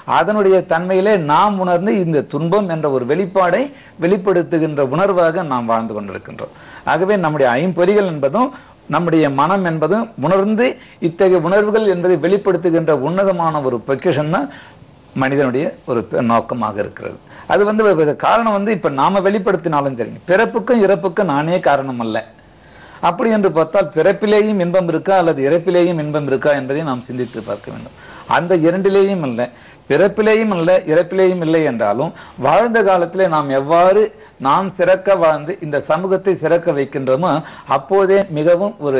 அதனுடைய தன்மையிலே நாம் உணர்ந்து இந்த துன்பம் என்ற ஒரு வெளிப்பாடை வெளிப்படுத்துகின்ற உணர்வாக நாம் வாழ்ந்து கொண்டிருக்கின்றோம் ஆகவே நம்முடைய ஐம்பொறிகள் என்பதும் நம்முடைய மனம் என்பதும் உணர்ந்து இத்தகைய உணர்வுகள் என்பதை வெளிப்படுத்துகின்ற உன்னதமான ஒரு பொக்கிஷன் தான் மனிதனுடைய ஒரு பெ- நோக்கமாக இருக்கிறது அது வந்து ஒரு- ஒரு காரணம் வந்து இப்ப நாம வெளிப்படுத்தினாலும் சரிங்க பிறப்புக்கும் இறப்புக்கும் நானே காரணம் அல்ல அப்படி என்று பார்த்தால் பிறப்பிலேயும் இன்பம் இருக்கா அல்லது இறப்பிலேயும் இன்பம் இருக்கா என்பதை நாம் சிந்தித்து பார்க்க வேண்டும் அந்த இரண்டிலேயும் அல்ல பிறப்பிலேயும் அல்ல இறப்பிலேயும் இல்லை என்றாலும் வாழ்ந்த காலத்திலே நாம் எவ்வாறு நாம் சிறக்க வாழ்ந்து இந்த சமூகத்தை சிறக்க வைக்கின்றோமோ அப்போதே மிகவும் ஒரு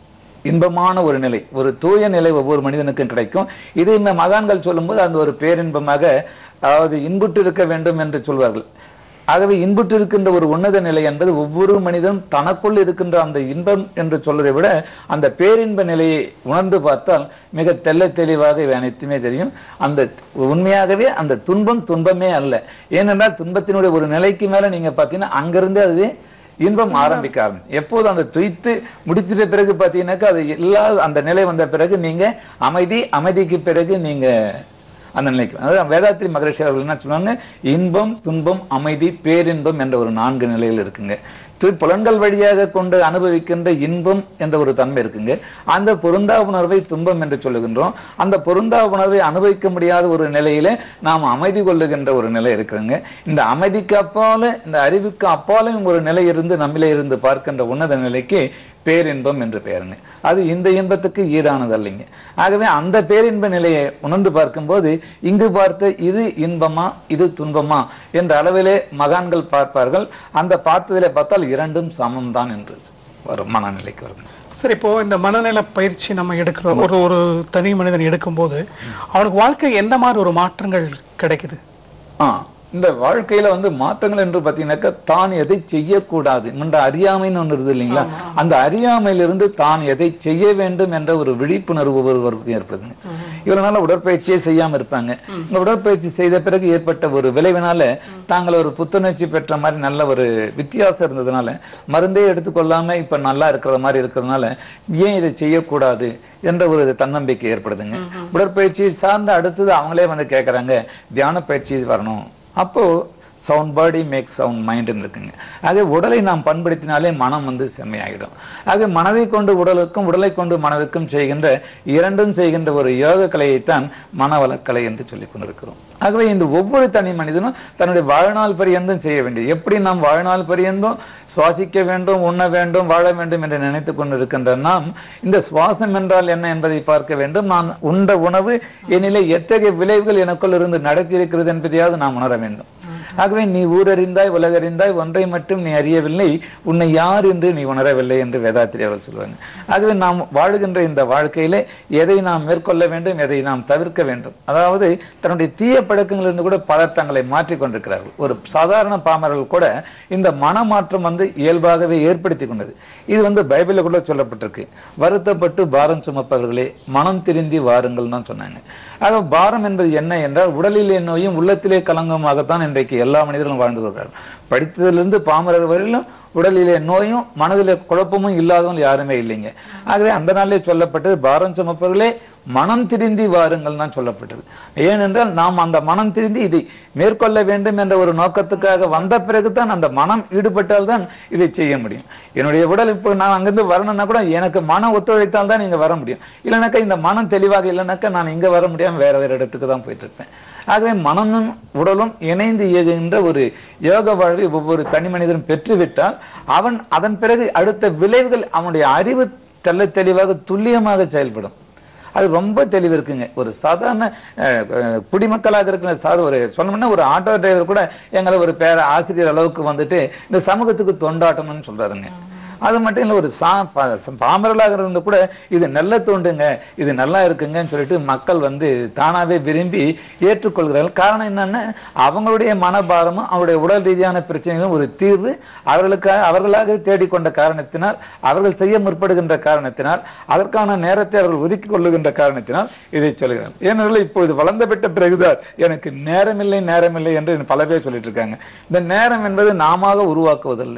இன்பமான ஒரு நிலை ஒரு தூய நிலை ஒவ்வொரு மனிதனுக்கும் கிடைக்கும் இதை இந்த மகான்கள் சொல்லும்போது அந்த ஒரு பேரின்பமாக அதாவது இன்புற்று இருக்க வேண்டும் என்று சொல்வார்கள் ஆகவே இன்புற்று இருக்கின்ற ஒரு உன்னத நிலை என்பது ஒவ்வொரு மனிதனும் தனக்குள் இருக்கின்ற அந்த இன்பம் என்று சொல்வதை விட அந்த பேரின்ப நிலையை உணர்ந்து பார்த்தால் மிக தெள்ள தெளிவாக இவை அனைத்துமே தெரியும் அந்த உண்மையாகவே அந்த துன்பம் துன்பமே அல்ல ஏனென்றால் துன்பத்தினுடைய ஒரு நிலைக்கு மேல நீங்க பார்த்தீங்கன்னா அங்கிருந்து அது இன்பம் ஆரம்பிக்க ஆரம்பிச்சு எப்போது அந்த துய்த்து முடித்திட்ட பிறகு பார்த்தீங்கன்னாக்கா அது எல்லா அந்த நிலை வந்த பிறகு நீங்க அமைதி அமைதிக்கு பிறகு நீங்க அந்த நிலைக்கு அதாவது வேதாத்திரி மகரிஷி அவர்கள் என்ன சொன்னாங்க இன்பம் துன்பம் அமைதி பேரின்பம் என்ற ஒரு நான்கு நிலையில் இருக்குங்க து- புலன்கள் வழியாக கொண்டு அனுபவிக்கின்ற இன்பம் என்ற ஒரு தன்மை இருக்குங்க அந்த பொருந்தா உணர்வை துன்பம் என்று சொல்லுகின்றோம் அந்த பொருந்தா உணர்வை அனுபவிக்க முடியாத ஒரு நிலையில நாம் அமைதி கொள்ளுகின்ற ஒரு நிலை இருக்குங்க இந்த அமைதிக்கு அப்பால இந்த அறிவுக்கு அப்பாலும் ஒரு நிலை இருந்து நம்மிலே இருந்து பார்க்கின்ற உன்னத நிலைக்கு பேரின்பம் என்று பெயருங்க அது இந்த இன்பத்துக்கு ஈடானது அல்லைங்க ஆகவே அந்த பேரின்ப நிலையை உணர்ந்து பார்க்கும்போது இங்கு பார்த்த இது இன்பமா இது துன்பமா என்ற அளவிலே மகான்கள் பார்ப்பார்கள் அந்த பார்த்ததிலே பார்த்தால் இரண்டும் சமம் தான் என்று வரும் மனநிலைக்கு வரும் சரி இப்போ இந்த மனநல பயிற்சி நம்ம எடுக்கிறோம் ஒரு ஒரு தனி மனிதன் எடுக்கும்போது அவனுக்கு வாழ்க்கை எந்த மாதிரி ஒரு மாற்றங்கள் கிடைக்குது ஆ இந்த வாழ்க்கையில வந்து மாற்றங்கள் என்று பார்த்தீங்கன்னாக்கா தான் எதை செய்யக்கூடாது என்ற அறியாமைன்னு ஒன்று இருக்குது இல்லைங்களா அந்த அறியாமையிலிருந்து தான் எதை செய்ய வேண்டும் என்ற ஒரு விழிப்புணர்வு ஒருவருக்கு ஏற்படுதுங்க இவ்வளவு நாள் உடற்பயிற்சியே செய்யாம இருப்பாங்க இந்த உடற்பயிற்சி செய்த பிறகு ஏற்பட்ட ஒரு விளைவினால தாங்கள் ஒரு புத்துணர்ச்சி பெற்ற மாதிரி நல்ல ஒரு வித்தியாசம் இருந்ததுனால மருந்தே எடுத்துக்கொள்ளாம இப்ப நல்லா இருக்கிற மாதிரி இருக்கிறதுனால ஏன் இதை செய்யக்கூடாது என்ற ஒரு தன்னம்பிக்கை ஏற்படுதுங்க உடற்பயிற்சி சார்ந்த அடுத்தது அவங்களே வந்து கேட்கறாங்க தியான பயிற்சி வரணும் அப்போ சவுண்ட் பாடி மேக் சவுண்ட் மைண்டுன்னு இருக்குங்க ஆக உடலை நாம் பண்படுத்தினாலே மனம் வந்து செம்மையாகிடும் ஆக மனதை கொண்டு உடலுக்கும் உடலை கொண்டு மனதுக்கும் செய்கின்ற இரண்டும் செய்கின்ற ஒரு யோக கலையைத்தான் மனவளக்கலை என்று சொல்லிக் கொண்டிருக்கிறோம் ஆகவே இந்த ஒவ்வொரு தனி மனிதனும் தன்னுடைய வாழ்நாள் பரியந்தும் செய்ய வேண்டியது எப்படி நாம் வாழ்நாள் பரியந்தும் சுவாசிக்க வேண்டும் உண்ண வேண்டும் வாழ வேண்டும் என்று நினைத்து கொண்டிருக்கின்ற நாம் இந்த சுவாசம் என்றால் என்ன என்பதை பார்க்க வேண்டும் நான் உண்ட உணவு என்னிலே எத்தகைய விளைவுகள் எனக்குள் இருந்து நடத்தி இருக்கிறது என்பதையாவது நாம் உணர வேண்டும் ஆகவே நீ ஊரறிந்தாய் உலகறிந்தாய் ஒன்றை மட்டும் நீ அறியவில்லை உன்னை யார் என்று நீ உணரவில்லை என்று வேதாத்திரி அவர்கள் சொல்லுவாங்க ஆகவே நாம் வாழுகின்ற இந்த வாழ்க்கையிலே எதை நாம் மேற்கொள்ள வேண்டும் எதை நாம் தவிர்க்க வேண்டும் அதாவது தன்னுடைய தீய பழக்கங்களிலிருந்து கூட பலர் தங்களை மாற்றிக் கொண்டிருக்கிறார்கள் ஒரு சாதாரண பாமரர்கள் கூட இந்த மனமாற்றம் வந்து இயல்பாகவே ஏற்படுத்தி கொண்டது இது வந்து பைபிளில் கூட சொல்லப்பட்டிருக்கு வருத்தப்பட்டு பாரம் சுமப்பவர்களே மனம் திருந்தி வாருங்கள் தான் சொன்னாங்க ஆக பாரம் என்பது என்ன என்றால் உடலிலே நோயும் உள்ளத்திலே கலங்கமாகத்தான் இன்றைக்கு எல்லா மனிதர்களும் வாழ்ந்து வருகிறார்கள் படித்ததிலிருந்து பாமரர் வரையிலும் உடலிலே நோயும் மனதிலே குழப்பமும் இல்லாதவங்க யாருமே இல்லைங்க ஆகவே அந்த நாளிலே சொல்லப்பட்டது பாரம் சுமப்பவர்களே மனம் திருந்தி வாருங்கள் தான் சொல்லப்பட்டது ஏனென்றால் நாம் அந்த மனம் திருந்தி இதை மேற்கொள்ள வேண்டும் என்ற ஒரு நோக்கத்துக்காக வந்த பிறகுதான் அந்த மனம் ஈடுபட்டால் தான் இதை செய்ய முடியும் என்னுடைய உடல் இப்போ நான் அங்கிருந்து வரணும்னா கூட எனக்கு மனம் ஒத்துழைத்தால் தான் இங்க வர முடியும் இல்லைனாக்கா இந்த மனம் தெளிவாக இல்லைனாக்கா நான் இங்க வர முடியாம வேற வேற இடத்துக்கு தான் போயிட்டு இருப்பேன் ஆகவே மனமும் உடலும் இணைந்து இயங்குகின்ற ஒரு யோக வாழ்வை ஒவ்வொரு தனி மனிதனும் பெற்றுவிட்டால் அவன் அதன் பிறகு அடுத்த விளைவுகள் அவனுடைய அறிவு தெள்ள தெளிவாக துல்லியமாக செயல்படும் அது ரொம்ப தெளிவு இருக்குங்க ஒரு சாதாரண அஹ், அஹ், குடிமக்களாக இருக்கிற சாத ஒரு சொன்னோம்னா ஒரு ஆட்டோ டிரைவர் கூட எங்களை ஒரு பேர ஆசிரியர் அளவுக்கு வந்துட்டு இந்த சமூகத்துக்கு தொண்டாட்டணும்னு சொல்றாருங்க அது மட்டும் இல்லை ஒரு சா பா- பாமரலாக இருந்து கூட இது நல்ல தோண்டுங்க இது நல்லா இருக்குங்கன்னு சொல்லிட்டு மக்கள் வந்து தானாவே விரும்பி ஏற்றுக்கொள்கிறார்கள் காரணம் என்னன்னா அவங்களுடைய மனபாரமும் அவருடைய உடல் ரீதியான பிரச்சனைகளும் ஒரு தீர்வு அவர்களுக்காக அவர்களாக தேடிக்கொண்ட காரணத்தினால் அவர்கள் செய்ய முற்படுகின்ற காரணத்தினால் அதற்கான நேரத்தை அவர்கள் ஒதுக்கிக் கொள்ளுகின்ற காரணத்தினால் இதை சொல்கிறார் ஏனென்றால் இப்பொழுது வளர்ந்து பெற்ற பிறகுதான் எனக்கு நேரமில்லை நேரமில்லை என்று பல பேர் சொல்லிட்டு இருக்காங்க இந்த நேரம் என்பது நாம உருவாக்குவதில்லை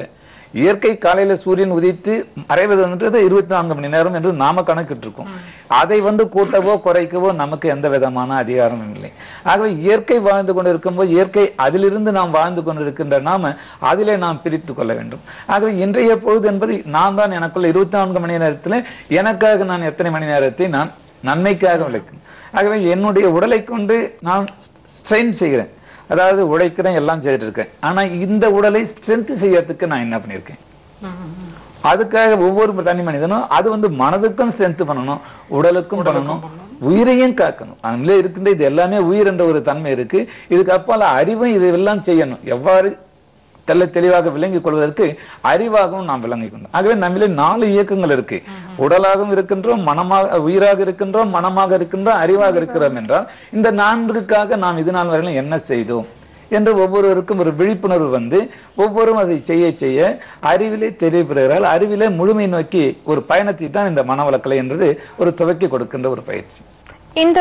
இயற்கை காலையில சூரியன் உதித்து மறைவதுன்றது இருபத்தி நான்கு மணி நேரம் என்று நாம கணக்கிட்டு இருக்கோம் அதை வந்து கூட்டவோ குறைக்கவோ நமக்கு எந்த விதமான அதிகாரமும் இல்லை ஆகவே இயற்கை வாழ்ந்து கொண்டு இருக்கும்போது இயற்கை அதிலிருந்து நாம் வாழ்ந்து கொண்டிருக்கின்ற நாம அதிலே நாம் பிரித்து கொள்ள வேண்டும் ஆகவே இன்றைய பொழுது என்பது நான் தான் எனக்குள்ள இருபத்தி நான்கு மணி நேரத்தில் எனக்காக நான் எத்தனை மணி நேரத்தை நான் நன்மைக்காக விளக்கும் ஆகவே என்னுடைய உடலை கொண்டு நான் ஸ்ட்ரெயின் செய்கிறேன் அதாவது உழைக்கிறேன் எல்லாம் செய்துட்டு இருக்கேன் ஆனா இந்த உடலை ஸ்ட்ரென்த் செய்யறதுக்கு நான் என்ன பண்ணியிருக்கேன் அதுக்காக ஒவ்வொரு தனி மனிதனும் அது வந்து மனதுக்கும் ஸ்ட்ரென்த் பண்ணணும் உடலுக்கும் பண்ணணும் உயிரையும் காக்கணும் அதுல இருக்கின்ற இது எல்லாமே உயிர் என்ற ஒரு தன்மை இருக்கு இதுக்கு அப்பால அறிவும் இதெல்லாம் செய்யணும் எவ்வாறு தெல்ல தெளிவாக விளங்கிக் கொள்வதற்கு அறிவாகவும் நாம் விளங்கிக் கொண்டோம் ஆகவே நம்மிலே நாலு இயக்கங்கள் இருக்கு உடலாகவும் இருக்கின்றோம் மனமாக உயிராக இருக்கின்றோம் மனமாக இருக்கின்றோம் அறிவாக இருக்கிறோம் என்றால் இந்த நான்குக்காக நாம் இது நாள் வரையிலும் என்ன செய்தோம் என்று ஒவ்வொருவருக்கும் ஒரு விழிப்புணர்வு வந்து ஒவ்வொருவரும் அதை செய்ய செய்ய அறிவிலே தெரியப்படுகிறார் அறிவிலே முழுமை நோக்கி ஒரு பயணத்தை தான் இந்த மனவளக்கலை என்றது ஒரு துவக்கி கொடுக்கின்ற ஒரு பயிற்சி இந்த